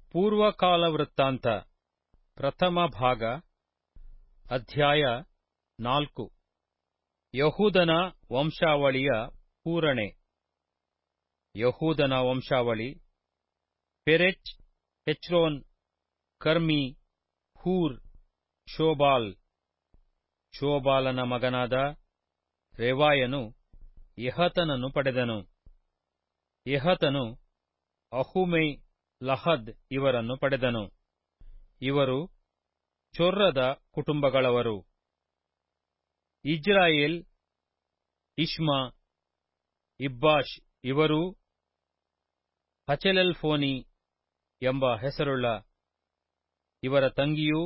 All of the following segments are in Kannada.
ಪೂರ್ವಕಾಲ ವೃತ್ತಾಂತ ಪ್ರಥಮ ಭಾಗ ಅಧ್ಯಾಯ ನಾಲ್ಕು ಯಹೂದನ ವಂಶಾವಳಿಯ ಪೂರಣೆ ಯಹೂದನ ವಂಶಾವಳಿ ಪೆರೆಚ್ ಹೆಚ್ರೋನ್ ಕರ್ಮಿ ಹೂರ್ ಶೋಬಾಲ್ ಶೋಬಾಲನ ಮಗನಾದ ರೆವಾಯನು ಯಹತನನ್ನು ಪಡೆದನು ಯಹತನು ಅಹುಮೈ ಲಹದ್ ಇವರನ್ನು ಪಡೆದನು ಇವರು ಚೊರ್ರದ ಕುಟುಂಬಗಳವರು ಇಜ್ರಾಯೇಲ್ ಇಷ್ಮ ಇಬ್ಬಾಷ್ ಇವರೂ ಹಚೆಲೆಲ್ಫೋನಿ ಎಂಬ ಹೆಸರುಳ್ಳ ಇವರ ತಂಗಿಯೂ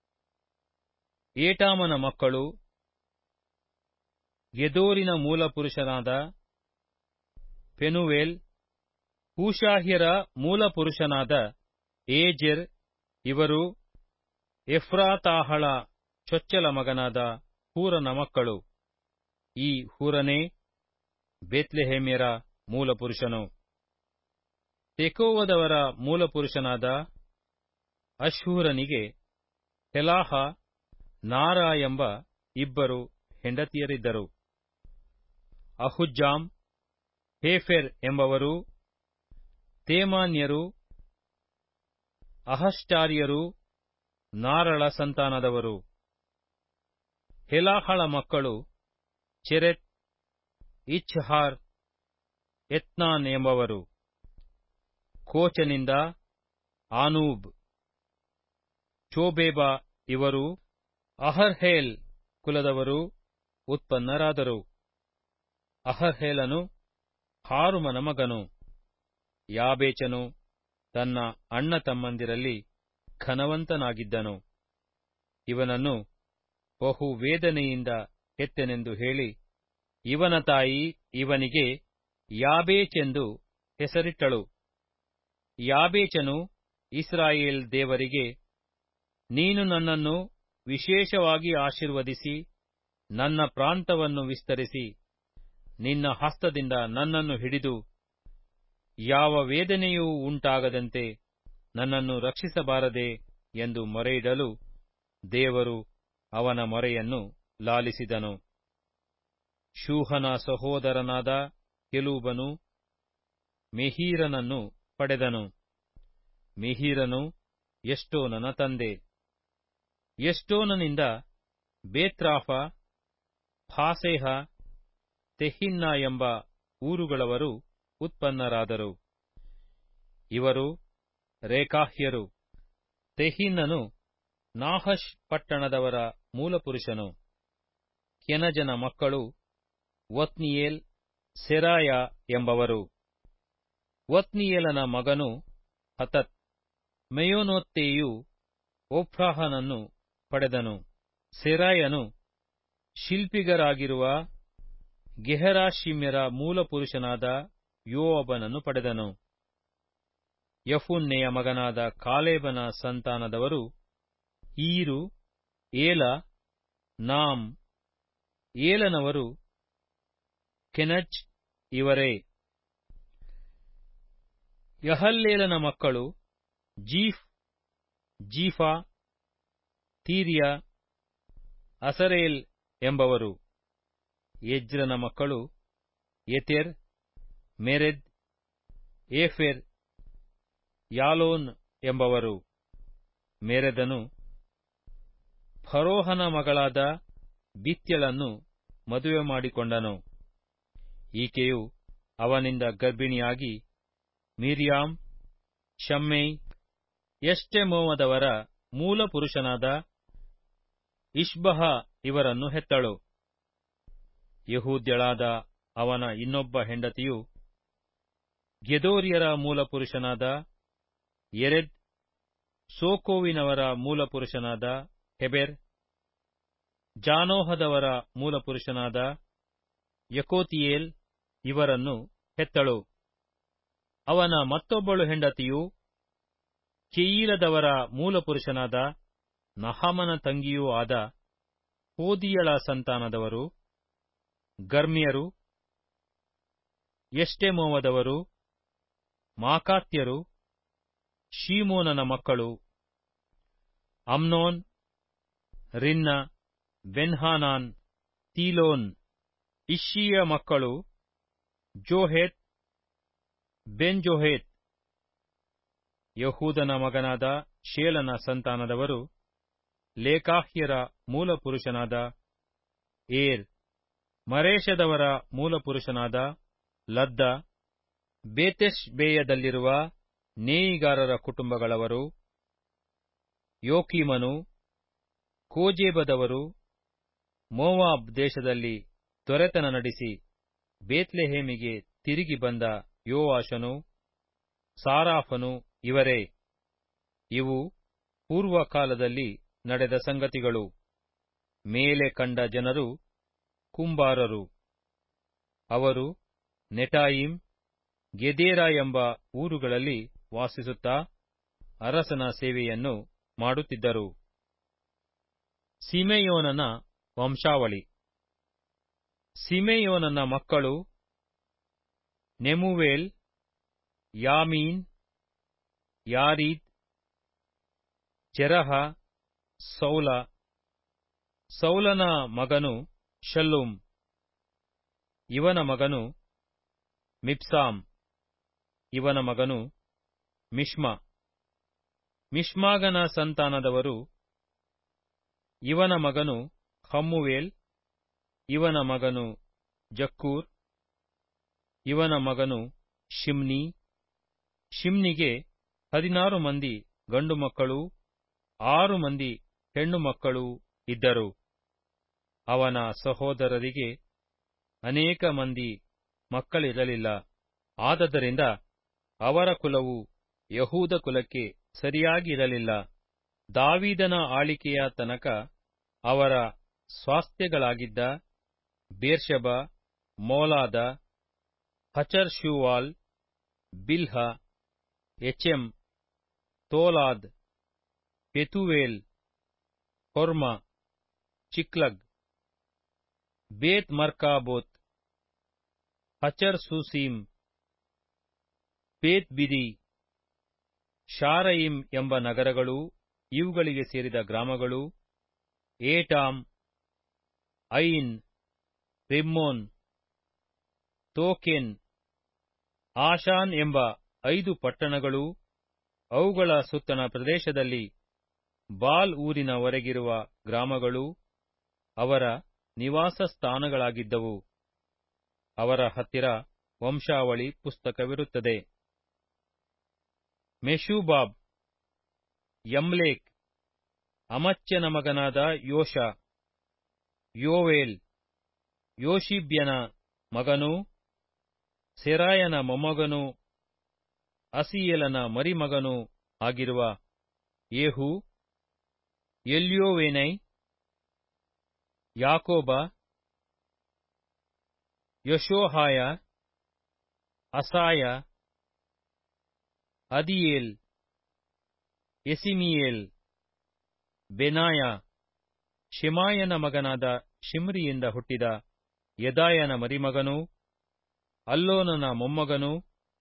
ಏಟಾಮನ ಮಕ್ಕಳು ಗೆದೋರಿನ ಮೂಲಪುರುಷನಾದ ಪೆನುವೇಲ್ ಹೂಷಾಹ್ಯರ ಮೂಲಪುರುಷನಾದ ಏಜೆರ್ ಇವರು ಎಫ್ರಾತಾಹಳ ಚೊಚ್ಚಲ ಮಗನಾದ ಹೂರನ ಮಕ್ಕಳು ಈ ಹೂರನೇ ಬೇತ್ಲೆಹೇಮ್ಯರ ಮೂಲಪುರುಷನು ತೆಕೋವದವರ ಮೂಲಪುರುಷನಾದ ಅಶ್ಹೂರನಿಗೆ ಹೆಲಾಹ ನಾರ ಎಂಬ ಇಬ್ಬರು ಹೆಂಡತಿಯರಿದ್ದರು ಅಹುಜ್ಜಾಮ್ ಹೇಫೆರ್ ಎಂಬವರು ತೇಮಾನ್ಯರು ಅಹಷ್ಟಾರ್ಯರು ನಾರಳ ಸಂತಾನದವರು ಹೆಲಾಹಳ ಮಕ್ಕಳು ಚೆರೆತ್ ಇಚ್ಹಾರ್ ಎತ್ನಾನ್ ಎಂಬವರು ಕೋಚನಿಂದ ಆನೂಬ್ ಚೋಬೇಬ ಇವರು ಅಹರ್ಹೇಲ್ ಕುಲದವರು ಉತ್ಪನ್ನರಾದರು ಅಹರ್ಹೇಲನು ಹಾರುಮನ ಮಗನು ಯಾಬೇಚನು ತನ್ನ ಅಣ್ಣ ತಮ್ಮಂದಿರಲ್ಲಿ ಘನವಂತನಾಗಿದ್ದನು ಇವನನ್ನು ಬಹು ವೇದನೆಯಿಂದ ಹೆತ್ತೆನೆಂದು ಹೇಳಿ ಇವನ ತಾಯಿ ಇವನಿಗೆ ಯಾಬೇಚೆಂದು ಹೆಸರಿಟ್ಟಳು ಯಾಬೇಚನು ಇಸ್ರಾಯೇಲ್ ದೇವರಿಗೆ ನೀನು ನನ್ನನ್ನು ವಿಶೇಷವಾಗಿ ಆಶೀರ್ವದಿಸಿ ನನ್ನ ಪ್ರಾಂತವನ್ನು ವಿಸ್ತರಿಸಿ ನಿನ್ನ ಹಸ್ತದಿಂದ ನನ್ನನ್ನು ಹಿಡಿದು ಯಾವ ವೇದನೆಯೂ ಉಂಟಾಗದಂತೆ ನನ್ನನ್ನು ರಕ್ಷಿಸಬಾರದೆ ಎಂದು ಮೊರೆಯಿಡಲು ದೇವರು ಅವನ ಮೊರೆಯನ್ನು ಲಾಲಿಸಿದನು ಶೂಹನ ಸಹೋದರನಾದ ಕೆಲೂಬನು ಮೆಹೀರನನ್ನು ಪಡೆದನು ಮೆಹೀರನು ಎಷ್ಟೋನನ ತಂದೆ ಎಷ್ಟೋನನಿಂದ ಬೇತ್ರಾಫ ಫಾಸೇಹ ತೆಹಿನ್ನ ಎಂಬ ಊರುಗಳವರು ಉತ್ಪನ್ನರಾದರು ಇವರು ರೇಖಾಹ್ಯರು ತೆಹಿನ್ನನು ನಾಹಶ್ ಪಟ್ಟಣದವರ ಮೂಲಪುರುಷನು ಕೆನಜನ ಮಕ್ಕಳು ಒತ್ನಿಯೇಲ್ ಸೆರಾಯ ಎಂಬವರು ಒತ್ನಿಯೇಲನ ಮಗನು ಹತತ್ ಮೆಯೋನೋತ್ತೇಯು ಓಫ್ರಾಹನನ್ನು ಪಡೆದನು ಸೆರಾಯನು ಶಿಲ್ಪಿಗರಾಗಿರುವ ಗೆಹರಾಶಿಮ್ಯರ ಮೂಲಪುರುಷನಾದ ಯೋವಬನನ್ನು ಪಡೆದನು ಯಫುನ್ನೆಯ ಮಗನಾದ ಕಾಲೇಬನ ಸಂತಾನದವರು ಈರು ಏಲ ನಾಮ್ ಏಲನವರು ಕೆನಜ್ ಇವರೇ ಯಹಲ್ಲೇಲನ ಮಕ್ಕಳು ಜೀಫ್ ಜೀಫಾ ತೀರ್ಯ ಅಸರೇಲ್ ಎಂಬವರು ಎಜ್ರನ ಮಕ್ಕಳು ಎತೆರ್ ಮೆರೆದ್ ಏಫೆರ್ ಯಾಲೋನ್ ಎಂಬವರು ಮೆರೆದನು ಫರೋಹನ ಮಗಳಾದ ಬಿತ್ಯಳನ್ನು ಮದುವೆ ಮಾಡಿಕೊಂಡನು ಈಕೆಯು ಅವನಿಂದ ಗರ್ಭಿಣಿಯಾಗಿ ಮಿರಿಯಾಮ್ ಶಮ್ಮೈ ಎಷ್ಟೆಮೋವದವರ ಮೂಲಪುರುಷನಾದ ಇಷ್ಬಹ ಇವರನ್ನು ಹೆತ್ತಳು ಯಹೂದ್ಯಳಾದ ಅವನ ಇನ್ನೊಬ್ಬ ಹೆಂಡತಿಯು ಗೆದೋರಿಯರ ಮೂಲಪುರುಷನಾದ ಎರೆದ್ ಸೋಕೋವಿನವರ ಮೂಲಪುರುಷನಾದ ಹೆಬೆರ್ ಜಾನೋಹದವರ ಮೂಲಪುರುಷನಾದ ಯಕೋತಿಯೇಲ್ ಇವರನ್ನು ಹೆತ್ತಳು ಅವನ ಮತ್ತೊಬ್ಬಳು ಹೆಂಡತಿಯು ಕೆಯೀಲದವರ ಮೂಲಪುರುಷನಾದ ನಹಾಮನ ತಂಗಿಯೂ ಆದ ಹೋದಿಯಳ ಸಂತಾನದವರು ಗರ್ಮ್ಯರು ಎಷ್ಟೆಮೋವದವರು ಮಾಕಾತ್ಯರು ಶೀಮೋನನ ಮಕ್ಕಳು ಅಮ್ನೋನ್ ರಿನ್ನ ಬೆನ್ಹಾನಾನ್ ತೀಲೋನ್ ಇಶ್ಷಿಯ ಮಕ್ಕಳು ಜೋಹೆತ್ ಬೆನ್ ಜೋಹೆತ್ ಯಹೂದನ ಮಗನಾದ ಶೇಲನ ಸಂತಾನದವರು ಲೇಕಾಹ್ಯರ ಮೂಲಪುರುಷನಾದ ಏರ್ ಮರೇಷದವರ ಮೂಲಪುರುಷನಾದ ಲದ್ದ ಬೇತೆಶ್ ಬೇಯದಲ್ಲಿರುವ ನೇಯಿಗಾರರ ಕುಟುಂಬಗಳವರು ಯೋಕೀಮನು ಕೋಜೇಬದವರು ಮೋವಾಬ್ ದೇಶದಲ್ಲಿ ದೊರೆತನ ನಡೆಸಿ ಬೇತ್ಲೆಹೇಮಿಗೆ ತಿರುಗಿ ಬಂದ ಯೋವಾಷನು ಸಾರಾಫನು ಇವರೇ ಇವು ಪೂರ್ವಕಾಲದಲ್ಲಿ ನಡೆದ ಸಂಗತಿಗಳು ಮೇಲೆ ಕಂಡ ಜನರು ಕುಂಬಾರರು ಅವರು ನೆಟಾಯಿಮ್ ಗೆದೇರ ಎಂಬ ಊರುಗಳಲ್ಲಿ ವಾಸಿಸುತ್ತಾ ಅರಸನ ಸೇವೆಯನ್ನು ಮಾಡುತ್ತಿದ್ದರು ಸಿಮೆಯೋನನ ವಂಶಾವಳಿ ಸಿಮೆಯೋನನ ಮಕ್ಕಳು ನೆಮುವೇಲ್ ಯಾಮೀನ್ ಯಾರೀದ್ ಜೆರಹ ಸೌಲ ಸೌಲನ ಮಗನು ಶಲ್ಲೂಮ್ ಇವನ ಮಗನು ಮಿಪ್ಸಾಮ್ ಇವನ ಮಗನು ಮಿಷ್ಮ ಮಿಷ್ಮಾಗನ ಸಂತಾನದವರು ಇವನ ಮಗನು ಹಮ್ಮುವೇಲ್ ಇವನ ಮಗನು ಜಕ್ಕೂರ್ ಇವನ ಮಗನು ಶಿಮ್ನಿ ಶಿಮ್ನಿಗೆ ಹದಿನಾರು ಮಂದಿ ಗಂಡು ಮಕ್ಕಳು ಆರು ಮಂದಿ ಹೆಣ್ಣು ಮಕ್ಕಳು ಇದ್ದರು ಅವನ ಸಹೋದರರಿಗೆ ಅನೇಕ ಮಂದಿ ಮಕ್ಕಳಿರಲಿಲ್ಲ ಆದದರಿಂದ ಅವರ ಕುಲವು ಯಹೂದ ಕುಲಕ್ಕೆ ಸರಿಯಾಗಿರಲಿಲ್ಲ ದಾವೀದನ ಆಳಿಕೆಯ ತನಕ ಅವರ ಸ್ವಾಸ್ಥ್ಯಗಳಾಗಿದ್ದ ಬೇರ್ಷಬ ಮೋಲಾದ ಹಚರ್ ಶೂವಾಲ್ ಬಿಲ್ಹ ಎಚೆಮ್ ತೋಲಾದ್ ಪೆತುವೇಲ್ ಹೊರ್ಮ ಚಿಕ್ಲಗ್ ಬೇತ್ ಮರ್ಕಾಬೋತ್ ಹಚರ್ ಸೂಸೀಮ್ ಬೇತ್ ಬಿದಿ ಶಾರಯಿಮ್ ಎಂಬ ನಗರಗಳು ಇವುಗಳಿಗೆ ಸೇರಿದ ಗ್ರಾಮಗಳು ಏಟಾಮ್ ಐನ್ ರಿಮ್ಮೋನ್ ತೋಕೆನ್ ಆಶಾನ್ ಎಂಬ ಐದು ಪಟ್ಟಣಗಳು ಅವುಗಳ ಸುತ್ತಣ ಪ್ರದೇಶದಲ್ಲಿ ಬಾಲ್ ಊರಿನವರೆಗಿರುವ ಗ್ರಾಮಗಳು ಅವರ ನಿವಾಸ ಸ್ಥಾನಗಳಾಗಿದ್ದವು ಅವರ ಹತ್ತಿರ ವಂಶಾವಳಿ ಪುಸ್ತಕವಿರುತ್ತದೆ ಮೆಶೂಬಾಬ್ ಯಮ್ಲೇಕ್ ಅಮಚ್ಯನ ಮಗನಾದ ಯೋಷ ಯೋವೇಲ್ ಯೋಶಿಬ್ಯನ ಮಗನೂ ಸೆರಾಯನ ಮೊಮ್ಮಗನೂ ಅಸಿಯೇಲನ ಮರಿಮಗನೂ ಆಗಿರುವ ಯೇಹು ಎಲ್ಯೋವೇನೈ ಯಾಕೋಬ ಯಶೋಹಾಯ ಅಸಾಯ ಅದಿಯೇಲ್ ಎಸಿಮಿಯೇಲ್ ಬೆನಾಯ ಶೆಮಾಯನ ಮಗನಾದ ಶಿಮ್ರಿಯಿಂದ ಹುಟ್ಟಿದ ಯದಾಯನ ಮರಿಮಗನೂ ಅಲ್ಲೋನನ ಮೊಮ್ಮಗನೂ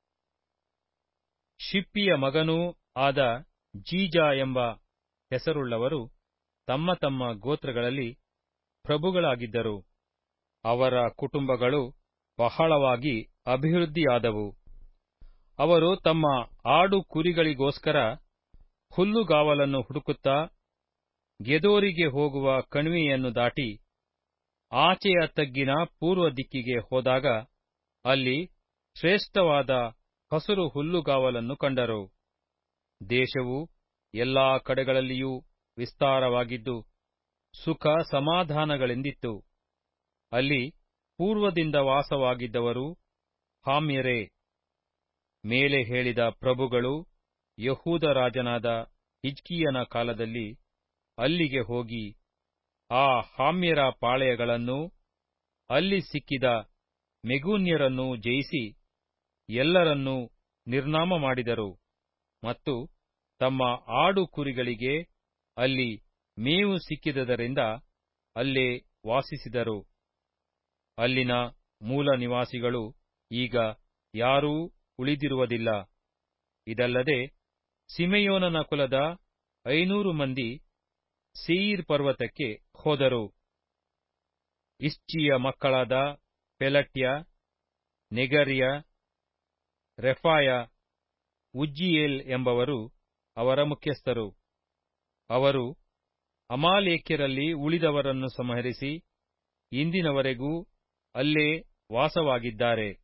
ಶಿಪ್ಪಿಯ ಮಗನೂ ಆದ ಜೀಜಾ ಎಂಬ ಹೆಸರುಳ್ಳವರು ತಮ್ಮ ತಮ್ಮ ಗೋತ್ರಗಳಲ್ಲಿ ಪ್ರಭುಗಳಾಗಿದ್ದರು ಅವರ ಕುಟುಂಬಗಳು ಬಹಳವಾಗಿ ಅಭಿವೃದ್ಧಿಯಾದವು ಅವರು ತಮ್ಮ ಆಡು ಕುರಿಗಳಿಗೋಸ್ಕರ ಹುಲ್ಲುಗಾವಲನ್ನು ಹುಡುಕುತ್ತಾ ಗೆದೋರಿಗೆ ಹೋಗುವ ಕಣಿವೆಯನ್ನು ದಾಟಿ ಆಚೆಯ ತಗ್ಗಿನ ಪೂರ್ವ ದಿಕ್ಕಿಗೆ ಹೋದಾಗ ಅಲ್ಲಿ ಶ್ರೇಷ್ಠವಾದ ಹಸುರು ಹುಲ್ಲುಗಾವಲನ್ನು ಕಂಡರು ದೇಶವು ಎಲ್ಲಾ ಕಡೆಗಳಲ್ಲಿಯೂ ವಿಸ್ತಾರವಾಗಿದ್ದು ಸುಖ ಸಮಾಧಾನಗಳಿಂದಿತ್ತು ಅಲ್ಲಿ ಪೂರ್ವದಿಂದ ವಾಸವಾಗಿದ್ದವರು ಹಾಮ್ಯರೇ ಮೇಲೆ ಹೇಳಿದ ಪ್ರಭುಗಳು ಯಹೂದ ರಾಜನಾದ ಹಿಜ್ಕೀಯನ ಕಾಲದಲ್ಲಿ ಅಲ್ಲಿಗೆ ಹೋಗಿ ಆ ಹಾಮ್ಯರ ಪಾಳೆಯಗಳನ್ನೂ ಅಲ್ಲಿ ಸಿಕ್ಕಿದ ಮೆಗೂನ್ಯರನ್ನೂ ಜಯಿಸಿ ಎಲ್ಲರನ್ನೂ ನಿರ್ನಾಮ ಮಾಡಿದರು ಮತ್ತು ತಮ್ಮ ಆಡು ಕುರಿಗಳಿಗೆ ಅಲ್ಲಿ ಮೇವು ಸಿಕ್ಕಿದದರಿಂದ ಅಲ್ಲೇ ವಾಸಿಸಿದರು ಅಲ್ಲಿನ ಮೂಲ ನಿವಾಸಿಗಳು ಈಗ ಯಾರೂ ಉಳಿದಿರುವುದಿಲ್ಲ ಇದಲ್ಲದೆ ಸಿಮೆಯೋನನ ಕುಲದ ಐನೂರು ಮಂದಿ ಸೇಯಿರ್ ಪರ್ವತಕ್ಕೆ ಹೋದರು ಇಷ್ಚಿಯ ಮಕ್ಕಳಾದ ಪೆಲಟ್ಯ ನೆಗರ್ಯ ರೆಫಾಯ ಉಜ್ಜಿಯೇಲ್ ಎಂಬವರು ಅವರ ಮುಖ್ಯಸ್ಥರು ಅವರು ಅಮಾಲೇಕ್ಯರಲ್ಲಿ ಉಳಿದವರನ್ನು ಸಂಹರಿಸಿ ಇಂದಿನವರೆಗೂ ಅಲ್ಲೇ ವಾಸವಾಗಿದ್ದಾರೆ